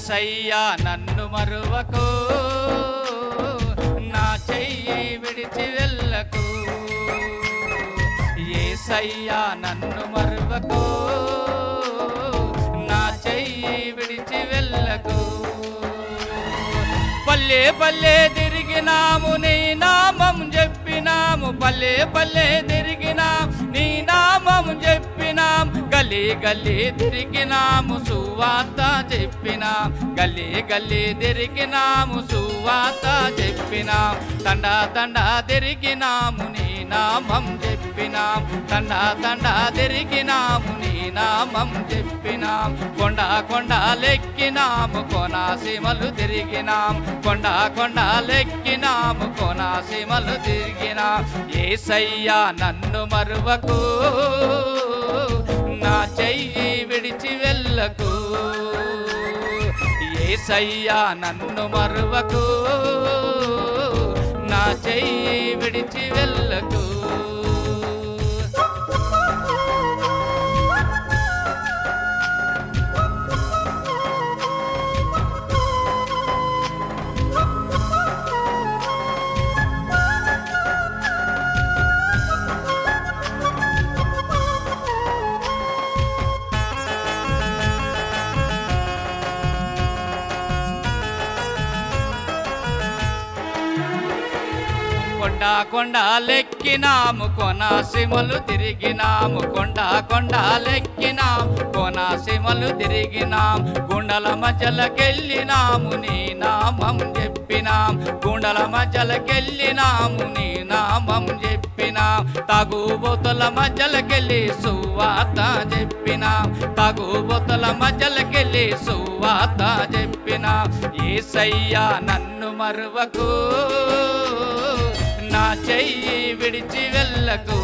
ఏసయ్యా నన్ను మరువకు నా చెయ్యి విడిచి వెళ్ళకు ఏసయ్యా నన్ను మరువకు నా చెయ్యి విడిచి వెళ్ళకు పల్లె పల్లె తిరిగినాము నీ నామం చెప్పినాము పల్లె పల్లె తిరిగినాం నీ నామం చెప్పినాం గల్లీ గల్లీ తిరిగినాము సువాత చెప్పినాం గల్లీ గల్లీ తిరిగినాము సువాత చెప్పినాం తండ తండ తిరిగినాము నీ నామం చెప్పినాం తండ తండ తిరిగినాము నీ నామం చెప్పినాం కొండ కొండ లెక్కినాము కోనాసీమలు తిరిగినాం కొండ కొండ లెక్కినాము కోనాసీమలు తిరిగినాం ఏసయ్యా నన్ను మరువకు నా చెయ్యి విడిచి వెళ్ళకు ఏసయ్యా నన్ను మరువకు నా చెయ్యి విడిచి వెళ్ళకు కొండ కొండ లెక్కినాము కోనాసీమలు తిరిగినాము కొండ కొండ లెక్కినాము కోనాసీమలు తిరిగినాం గుండల మధ్యలకెళ్ళినాము నీ నామం చెప్పినాం గుండల మధ్యలకెళ్ళినాము నీ నామం చెప్పినాం తాగుబోతుల మధ్యలకెళ్ళి సువాత చెప్పినాం తాగుబోతుల మధ్యలకెళ్ళి సువాత చెప్పినాం ఏసయ్యా నన్ను మరువకు నా చెయ్యి విడిచి వెళ్ళకు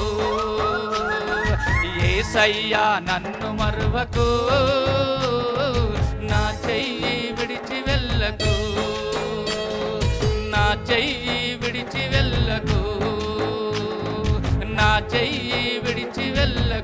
ఏసయ్యా నన్ను మరువకు నా చెయ్యి విడిచి వెళ్ళకు నా చెయ్యి విడిచి వెళ్ళకు నా చెయ్యి విడిచి వెళ్ళకు